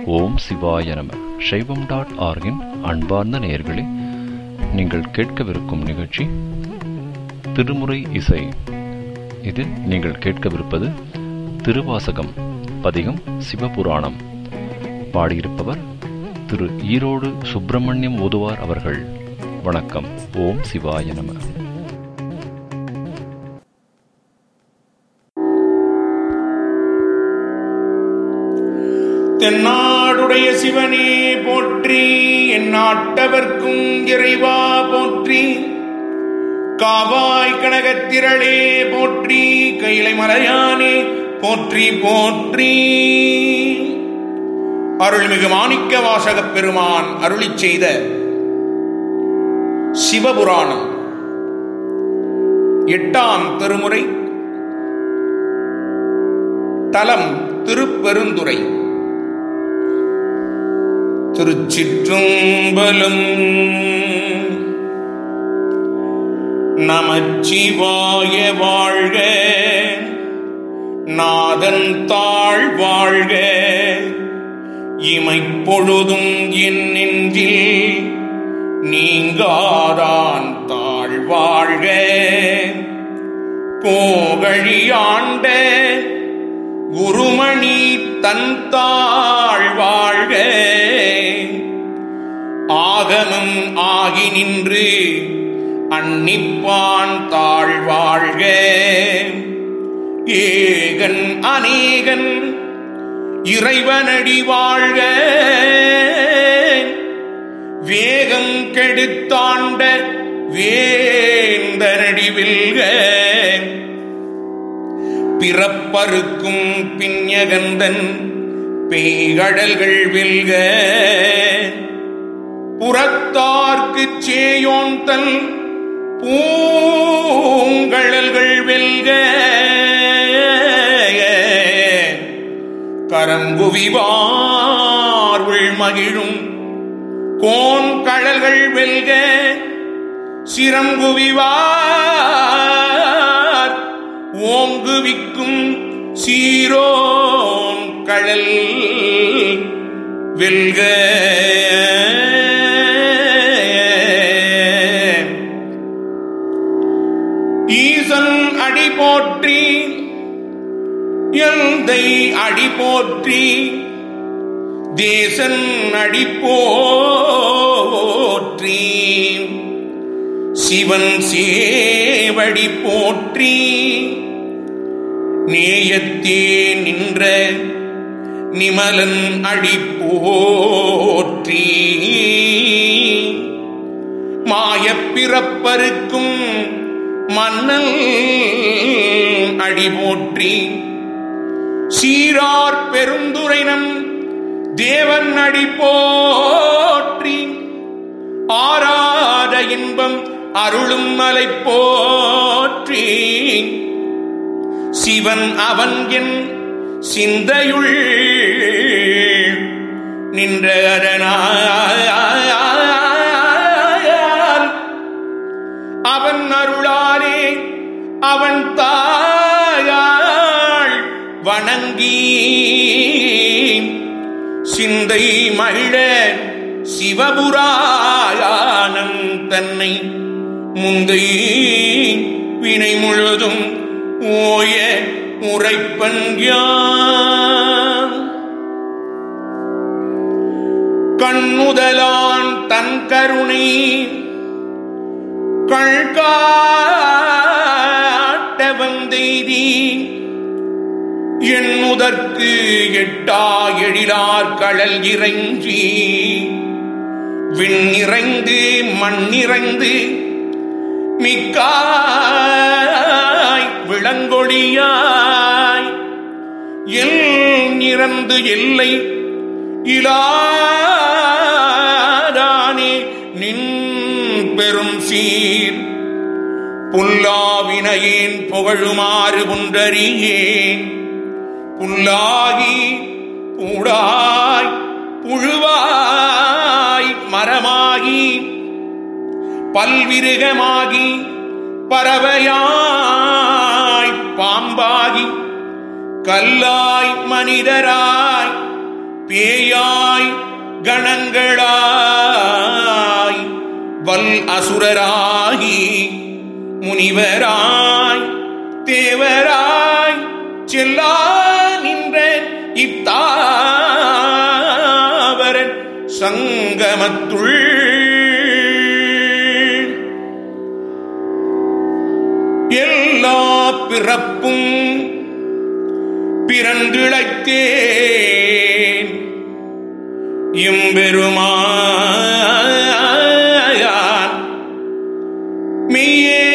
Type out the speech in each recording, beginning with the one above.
ஓம் சிவாய நம சைவம் டாட் ஆர்கின் அன்பார்ந்த நேயர்களே நீங்கள் கேட்கவிருக்கும் நிகழ்ச்சி திருமுறை இசை இதில் நீங்கள் கேட்கவிருப்பது திருவாசகம் பதிகம் சிவபுராணம் பாடியிருப்பவர் திரு ஈரோடு சுப்பிரமணியம் ஓதுவார் அவர்கள் வணக்கம் ஓம் சிவாய நம தென்னாடுடைய சிவனே போற்றி என் நாட்டவர்க்கும் இறைவா போற்றி காவாய் கனகத்திரளே போற்றி கைலை மலையானே போற்றி போற்றி அருள்மிகு மாணிக்க வாசகப் பெருமான் அருளிச் செய்த சிவபுராணம் எட்டாம் திருமுறை தலம் திருப்பெருந்துறை திருச்சிற்றம்பலம் நமச்சிவாய வாழ்க நாதன் தாழ் வாழ்க இமைப்பொழுதும் என் நெஞ்சில் நீங்காதான் தாழ் வாழ்க கோகழியாண்ட குருமணி தன் தாழ் வாழ்க ஆகமம் ஆகி நின்று அன்னிப்பான் தாழ் வாழ்க ஏகன் அநேகன் இறைவனடி வாழ்க வேகம் கெடுத்தாண்ட வேந்தனடி வெல்க பிறப்பருக்கும் பிஞகந்தன் பேய்கடல்கள் வெல்க புறத்தார்க்குச் சேயோந்தல் பூங்கழல்கள் வெல்க கரங்குவிவார் மகிழும் கோன் கழல்கள் வெல்க சிறங்குவிவார் ஓங்குவிக்கும் சீரோன் கழல் வெல்க ஈசன் அடி போற்றி எந்தை அடி போற்றி தேசன் அடி போற்றி சிவன் சேவடி போற்றி நேயத்தே நின்ற நிமலன் அடி போற்றி மாயப்பிறப்பருக்கும் மன்னல் அடி போற்றி சீரார் பெருந்துரைனம் தேவன் அடி போற்றி ஆராத இன்பம் அருளும் மலை போற்றி சிவன் அவன் என் சிந்தையுள் நின்ற அரணாயால் அவன் அருளாலே அவன் தாயாள் வணங்கி சிந்தை மகிழ சிவபுராயானம் தன்னை முந்தை வினை முழுதும் ஓய உரைப்பன் கண்ணுதலான் தன் கருணை கழ்காட்ட வந்தெய்தி எண்ணுதற்கு எட்டா எழிலார் கடல் இறைஞ்சி விண்ணிறைந்து மண்ணிறைந்து மிக்காய் விளங்கொழியாய் எல் நிறந்து எல்லை இலாதானே நின் பெரும் சீர் புல்லாவினையேன் புகழுமாறு புன்றறியேன் புல்லாகி பூடாய் புழுவாய் மரமாகி பல்விருகமாகி பறவையாய் பாம்பாகி கல்லாய் மனிதராய் பேயாய் கணங்களாய் வல் அசுரராகி முனிவராய் தேவராய் செல்லா நின்ற இத்தாவரன் சங்கமத்துள் எல்லா பிறப்பும் பிறந்திழைத்தேன் எம்பெருமான் மெய்யே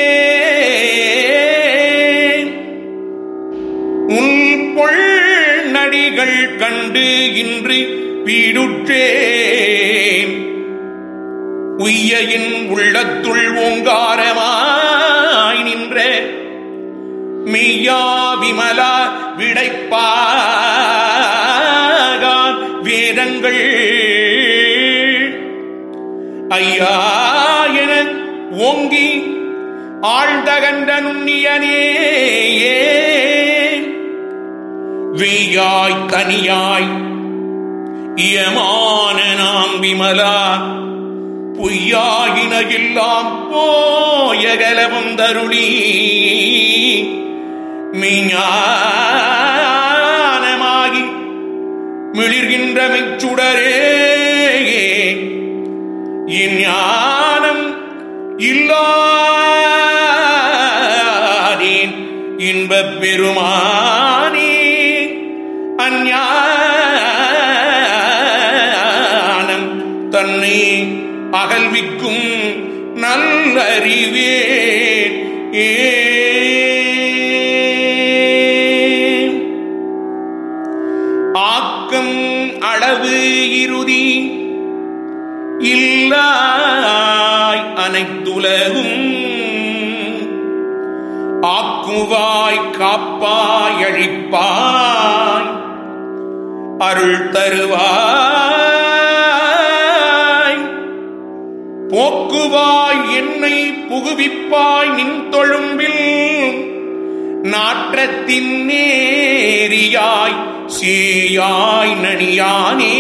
உன் பொள் நடிகள் கண்டு இன்று வீடுற்றேன் உய்யின் உள்ளத்துள் ஓங்காரமாய் நின்ற மெய்யா விமலா விடைப்பாகான் வேதங்கள் ஐயா என ஓங்கி ஆழ்ந்தகன்ற நுண்ணியனே வெய்யாய் தனியாய் இயமான நாம் விமலா பொய்யாகின எல்லாம் போயகலவும் தருளி மெய்ஞானமாகி மிளிர்கின்ற மெச்சுடரே என் ஞானம் இல்லாதேன் இன்பப் பெருமானே அஞ்ஞானம் தன்னை அகல்விக்கும் நல்லறிவே ஏ ஆக்கம் அளவு இறுதி இல்லாய் அனைத்துலகும் ஆக்குவாய் காப்பாய் அழிப்பாய் அருள் தருவாய் போக்குவாய் என்னை புகுவிப்பாய் நின் தொழும்பில் நாற்றத்தின் நேரியாய் சேயாய் நணியானே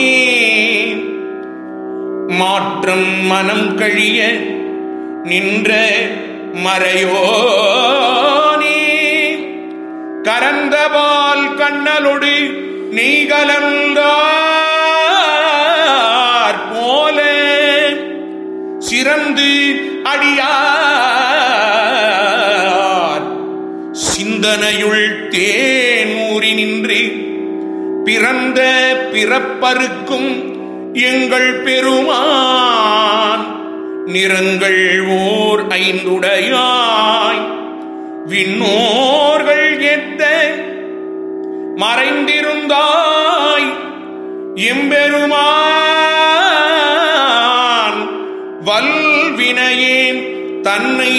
மாற்றம் மனம் கழிய நின்ற மறையோனே கரந்தபால் கண்ணலொடு நெய்கலந்தார் போல சிறந்து அடியார் சிந்தனையுள் தேன் ஊறி நின்று பிறந்த பிறப்பருக்கும் எங்கள் பெருமான் நிறங்கள் ஓர் ஐந்துடையாய் விண்ணோர்கள் எத்த மறைந்திருந்தாய் எம்பெருமான் வல்வினையேன் தன்னை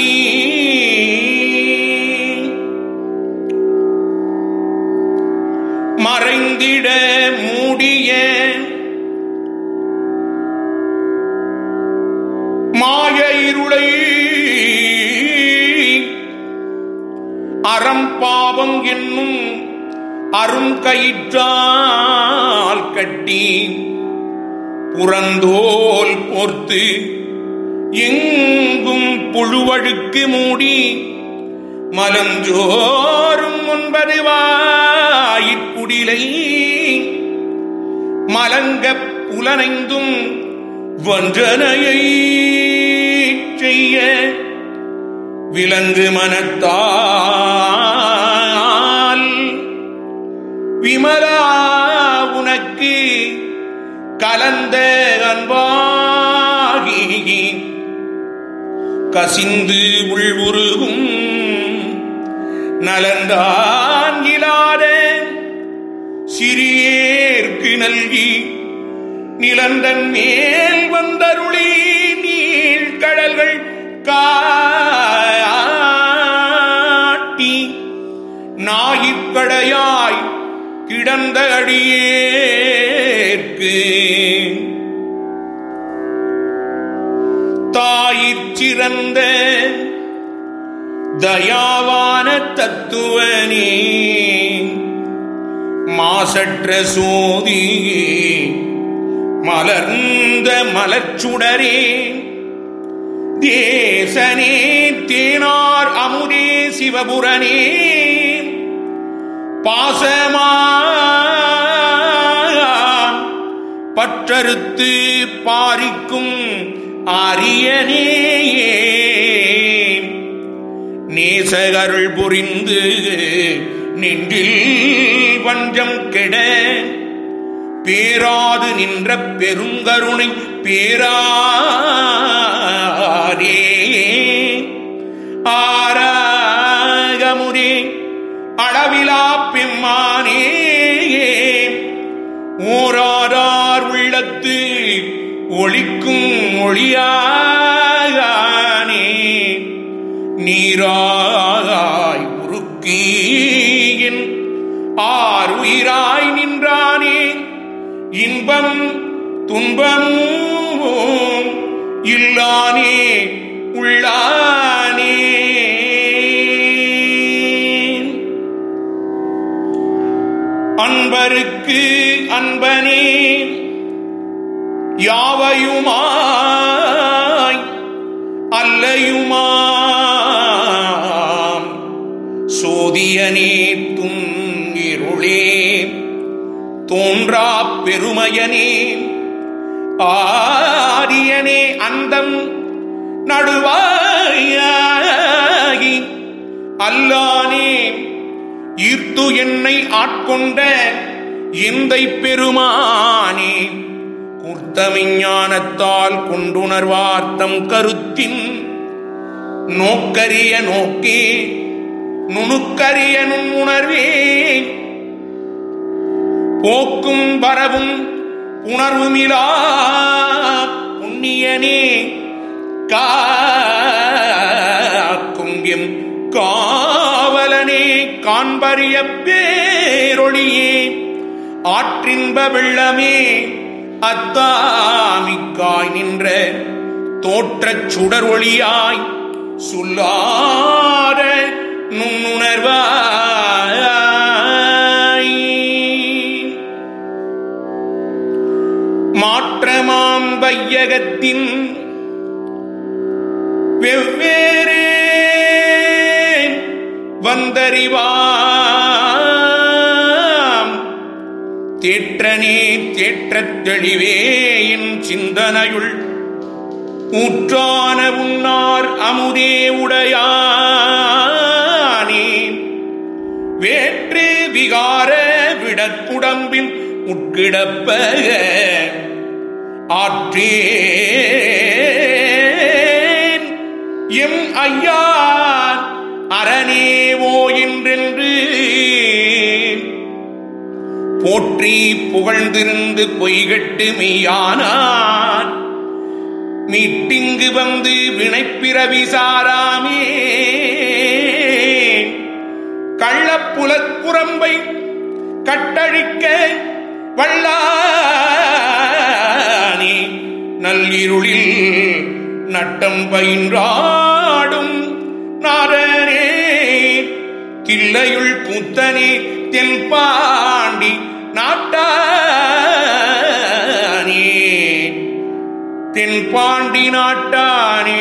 மறைந்திட மூடிய மாய இருளை அறம் பாவம் என்னும் அரும் கயிற்றால் கட்டி புறந்தோல் போர்த்து எங்கும் புழுவழுக்கு மூடி மலஞ்சோறும் ஒன்பது வாயிற்குடிலை மலங்க புலனைந்தும் வஞ்சனையை செய்ய விலங்கு மனத்தால் விமலா உனக்கு கலந்த அன்பாகி கசிந்து உள்வுருகும் நலந்தான் இலாத சிறியேற்கு நல்கி நிலந்தன் மேல் வந்தருளி நீள் கடல்கள் காட்டி நாயிற்கடையாய் கிடந்த அடியேற்கு தாயிற்சிறந்த தயாவான தத்துவனே மாசற்ற சோதி மலர்ந்த மலர்ச்சுடரே தேசனே தேனார் அமுதே சிவபுரனே பாசமான் பற்றறுத்து பாரிக்கும் அரியனேயே நேசகருள் புரிந்து நெஞ்சில் வஞ்சம் கெட பேராது நின்ற பெருங்கருணை பேராரே ஆராகமுதே அளவிலா பெம்மானே ஓராதார் உள்ளத்து ஒளிக்கும் ஒளியானே நீராய் உருக்கியின் ஆறுயிராய் நின்றானே இன்பம் துன்பமும் இல்லானே உள்ளானே அன்பருக்கு அன்பனே யாவையுமாய் அல்லையுமாம் சோதியனே துங்கிருளே தோன்றா பெருமையனே ஆரியனே அந்தம் நடுவாயாகி அல்லானே ஈர்த்து என்னை ஆட்கொண்ட எந்தை பெருமானே குர்த்தமிஞானத்தால் கொண்டுணர்வார்த்தம் கருத்தின் நோக்கரிய நோக்கே நுணுக்கரிய நுண்ணுணர்வே போக்கும் வரவும் உணர்வுமிலா புண்ணியனே காக்கும் எம் காவலனே காண்பறிய பேரொழியே ஆற்றின்ப வெள்ளமே அத்தாமிக்காய் நின்ற தோற்றச் சுடர் ஒளியாய் சொல்லாத நுண்ணுணர்வாய் மாற்றமாம் வையகத்தின் வெவ்வேறு வந்தறிவாம் தேற்றனே தேற்றத் தெளிவே என் சிந்தனையுள் ஊற்றான உன்னார் அமுதே உடையானே வேற்று விகார விடக்குடம்பின் உட்கிடப்ப ஆற்றேன் எம் ஐயா அரணேவோ என்றென்று போற்றி புகழ்ந்திருந்து பொய்கட்டு மெய்யானான் மீட்டிங்கு வந்து வினைப்பிறவி சாராமே கள்ளப்புலக்குரம்பை கட்டழிக்க வல்லானே நல்லிருளில் நட்டம் பயின்றாடும் நாரனே தில்லையுள் கூத்தனே தென்பாண்டி நாட்டானே தென்பாண்டி நாட்டானே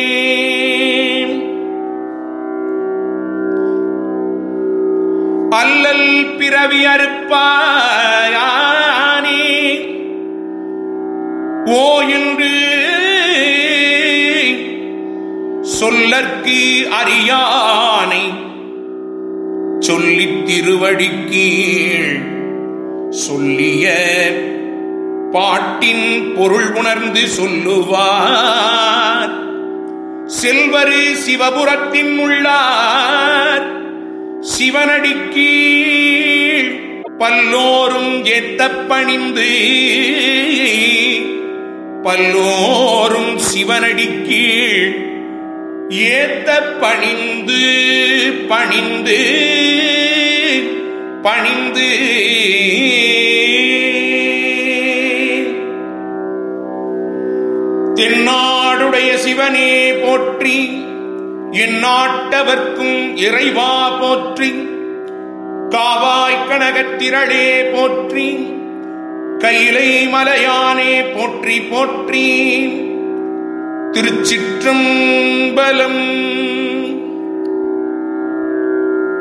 அல்லல் பிறவி அறுப்பாயானே ஓ என்று சொல்லற்கு அறியானை சொல்லித் திருவடி கீழ் சொல்லிய பாட்டின் பொருள் உணர்ந்து சொல்லுவார் செல்வரு சிவபுரத்தின் உள்ளார் சிவனடி கீழ் பல்லோரும் ஏத்த பணிந்து பல்லோரும் சிவனடி கீழ் ஏத்த பணிந்து பணிந்து பணிந்து தென்னாடுடைய சிவனே போற்றி என் நாட்டவர்க்கும் இறைவா போற்றி காவாய் கனகத்திரளே போற்றி கைலை மலையானே போற்றி போற்றி திருச்சிற்றம்பலம்